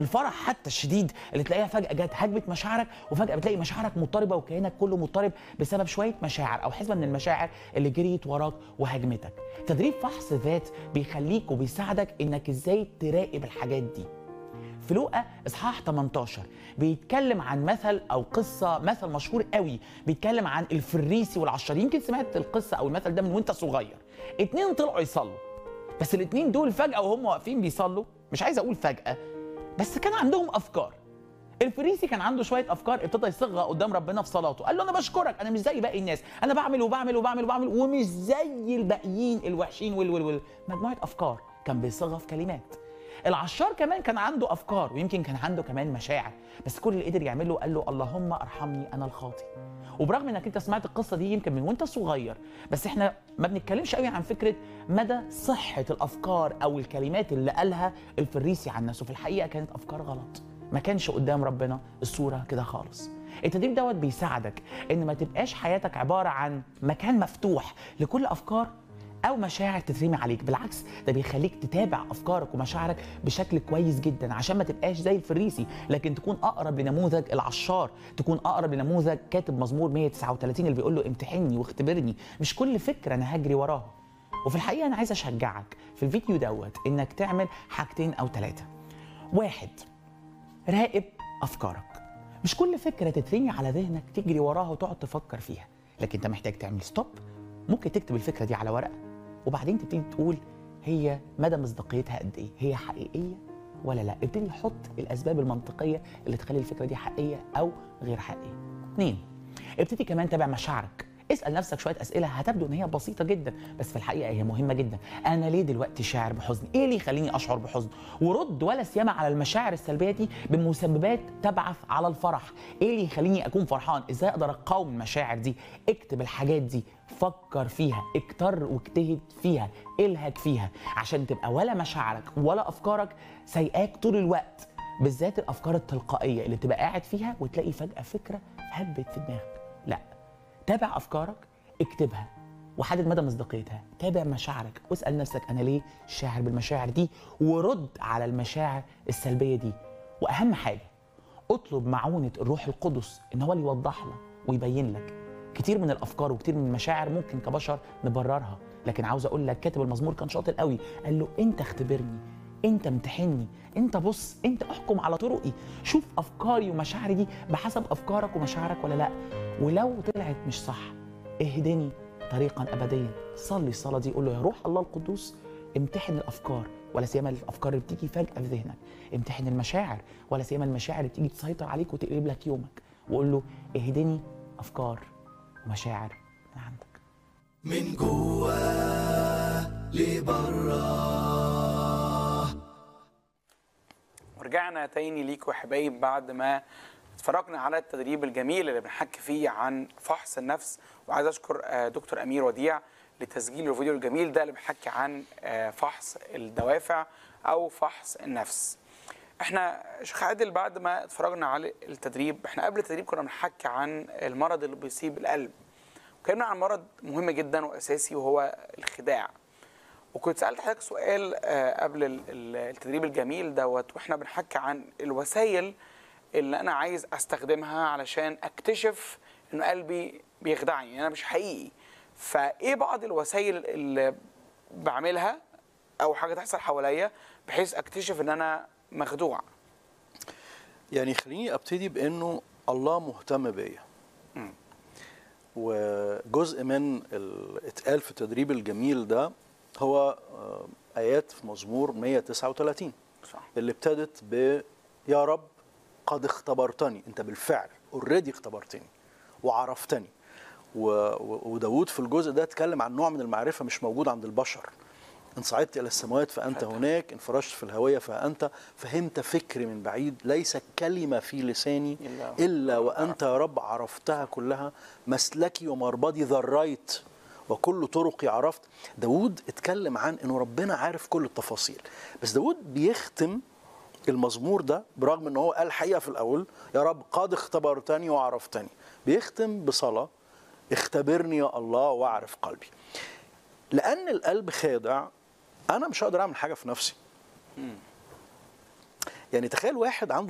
الفرح حتى الشديد اللي تلاقيها فجأة جت هجمت مشاعرك وفجأة بتلاقي مشاعرك مضطربة وكيانك كله مضطرب بسبب شوية مشاعر أو حزمة من المشاعر اللي جريت وراك وهاجمتك. تدريب فحص ذات بيخليك وبيساعدك إنك إزاي تراقب الحاجات دي. في لوقا اصحاح 18 بيتكلم عن مثل او قصه مثل مشهور قوي بيتكلم عن الفريسي والعشار يمكن سمعت القصه او المثل ده من وانت صغير اتنين طلعوا يصلوا بس الاتنين دول فجاه وهم واقفين بيصلوا مش عايز اقول فجاه بس كان عندهم افكار الفريسي كان عنده شويه افكار ابتدى يصيغها قدام ربنا في صلاته قال له انا بشكرك انا مش زي باقي الناس انا بعمل وبعمل وبعمل وبعمل ومش زي الباقيين الوحشين وال وال وال مجموعه افكار كان بيصيغها في كلمات العشار كمان كان عنده افكار ويمكن كان عنده كمان مشاعر بس كل اللي قدر يعمله قال له اللهم ارحمني انا الخاطي وبرغم انك انت سمعت القصه دي يمكن من وانت صغير بس احنا ما بنتكلمش قوي عن فكره مدى صحه الافكار او الكلمات اللي قالها الفريسي عن نفسه في الحقيقه كانت افكار غلط ما كانش قدام ربنا الصوره كده خالص التدريب دوت بيساعدك ان ما تبقاش حياتك عباره عن مكان مفتوح لكل افكار او مشاعر تترمي عليك بالعكس ده بيخليك تتابع افكارك ومشاعرك بشكل كويس جدا عشان ما تبقاش زي الفريسي لكن تكون اقرب لنموذج العشار تكون اقرب لنموذج كاتب مزمور 139 اللي بيقول له امتحني واختبرني مش كل فكره انا هجري وراها وفي الحقيقه انا عايز اشجعك في الفيديو دوت انك تعمل حاجتين او ثلاثه واحد راقب افكارك مش كل فكره تترمي على ذهنك تجري وراها وتقعد تفكر فيها لكن انت محتاج تعمل ستوب ممكن تكتب الفكره دي على ورقه وبعدين تبتدي تقول هي مدى مصداقيتها قد ايه هي حقيقيه ولا لا ابتدي حط الاسباب المنطقيه اللي تخلي الفكره دي حقيقيه او غير حقيقيه اثنين ابتدي كمان تابع مشاعرك اسال نفسك شويه اسئله هتبدو ان هي بسيطه جدا بس في الحقيقه هي مهمه جدا انا ليه دلوقتي شاعر بحزن ايه اللي يخليني اشعر بحزن ورد ولا سيما على المشاعر السلبيه دي بمسببات تبعث على الفرح ايه اللي يخليني اكون فرحان ازاي اقدر اقاوم المشاعر دي اكتب الحاجات دي فكر فيها اكتر واجتهد فيها الهج فيها عشان تبقى ولا مشاعرك ولا افكارك سايقاك طول الوقت بالذات الافكار التلقائيه اللي بتبقى قاعد فيها وتلاقي فجاه فكره هبت في دماغك لا تابع افكارك اكتبها وحدد مدى مصداقيتها تابع مشاعرك واسال نفسك انا ليه شاعر بالمشاعر دي ورد على المشاعر السلبيه دي واهم حاجه اطلب معونه الروح القدس ان هو اللي يوضح لك ويبين لك كتير من الافكار وكتير من المشاعر ممكن كبشر نبررها لكن عاوز اقول لك كاتب المزمور كان شاطر قوي قال له انت اختبرني انت امتحني انت بص انت احكم على طرقي شوف افكاري ومشاعري دي بحسب افكارك ومشاعرك ولا لا ولو طلعت مش صح اهدني طريقا ابديا صلي الصلاه دي قول له يا روح الله القدوس امتحن الافكار ولا سيما الافكار اللي بتيجي فجاه في ذهنك امتحن المشاعر ولا سيما المشاعر اللي بتيجي تسيطر عليك وتقلب لك يومك وقول له اهدني افكار ومشاعر من عندك من جوه لبره ورجعنا تاني ليكوا يا حبايب بعد ما اتفرجنا على التدريب الجميل اللي بنحكي فيه عن فحص النفس وعايز اشكر آه، دكتور امير وديع لتسجيل الفيديو الجميل ده اللي بيحكي عن آه، فحص الدوافع او فحص النفس احنا شيخ عادل بعد ما اتفرجنا على التدريب احنا قبل التدريب كنا بنحكي عن المرض اللي بيصيب القلب وكلمنا عن مرض مهم جدا واساسي وهو الخداع وكنت سالت حضرتك سؤال آه، قبل ال- ال- التدريب الجميل دوت واحنا بنحكي عن الوسائل اللي انا عايز استخدمها علشان اكتشف ان قلبي بيخدعني يعني انا مش حقيقي فايه بعض الوسائل اللي بعملها او حاجه تحصل حواليا بحيث اكتشف ان انا مخدوع يعني خليني ابتدي بانه الله مهتم بيا مم. وجزء من ال- اتقال في التدريب الجميل ده هو آه، ايات في مزمور 139 صح اللي ابتدت ب يا رب قد اختبرتني انت بالفعل اوريدي اختبرتني وعرفتني و... و... وداود في الجزء ده اتكلم عن نوع من المعرفه مش موجود عند البشر ان صعدت الى السماوات فانت فتح. هناك ان فرشت في الهويه فانت فهمت فكري من بعيد ليس كلمه في لساني إلا- الا وانت يا رب عرفتها كلها مسلكي ومربدي ذريت وكل طرقي عرفت داود اتكلم عن انه ربنا عارف كل التفاصيل بس داود بيختم المزمور ده برغم ان هو قال الحقيقه في الاول يا رب قد اختبرتني وعرفتني بيختم بصلاه اختبرني يا الله واعرف قلبي لان القلب خادع انا مش هقدر اعمل حاجه في نفسي يعني تخيل واحد عنده